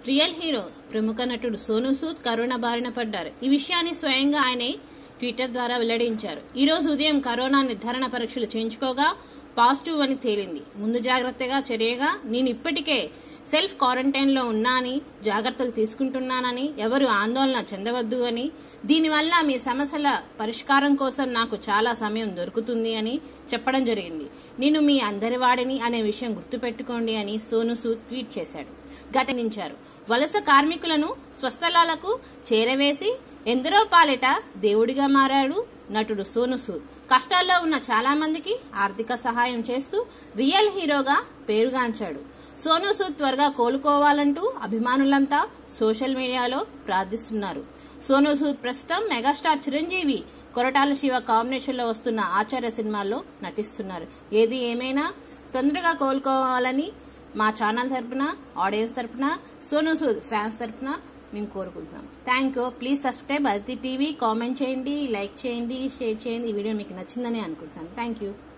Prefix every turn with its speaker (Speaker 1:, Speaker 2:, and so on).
Speaker 1: real hero ప్రముఖ నటుడు Sonu Sood corona బారిన పడ్డారు ఈ విషయాన్ని స్వయంగా ఆయనే ట్విట్టర్ ద్వారా వెల్లడించారు ఈ రోజు ఉదయం కరోనా నిర్ధారణ పరీక్షలు చేయించుకోగా పాజిటివ్ అని తేలింది ముందు జాగ్రత్తగా చర్యగా నేను ఇప్పటికే సెల్ఫ్ క్వారంటైన్ లో ఉన్నానని జాగ్రత్తలు తీసుకుంటున్నానని ఎవరు ఆందోళన చెందవద్దు అని దీనివల్ల మీ సమస్యల పరిష్కారం కోసం నాకు చాలా సమయం దొరుకుతుంది అని చెప్పడం జరిగింది నేను మీ అందరి వాడిని అనే విషయం గుర్తుపెట్టుకోండి అని సోను సూద్ ట్వీట్ చేశాడు గతనించారు వలస కార్మికులను స్వస్థలాలకు చేరవేసి ఎందరో పాలిట దేవుడిగా మారాడు నటుడు సోను సూద్ కష్టాల్లో ఉన్న చాలా మందికి ఆర్థిక సహాయం చేస్తూ రియల్ హీరోగా పేరుగాంచాడు సోను సూద్ త్వరగా కోలుకోవాలంటూ అభిమానులంతా సోషల్ మీడియాలో ప్రార్థిస్తున్నారు సోను సూద్ ప్రస్తుతం మెగాస్టార్ చిరంజీవి కొరటాల శివ కాంబినేషన్ లో వస్తున్న ఆచార్య సినిమాల్లో నటిస్తున్నారు ఏది ఏమైనా తొందరగా కోలుకోవాలని మా ఛానల్ తరపున ఆడియన్స్ తరపున సోను సూద్ ఫ్యాన్స్ తరపున మేము కోరుకుంటున్నాం thank you please subscribe Aditi TV comment చేయండి లైక్ చేయండి షేర్ చేయండి ఈ వీడియో మీకు నచ్చిందని అనుకుంటున్నాను థ్యాంక్ యూ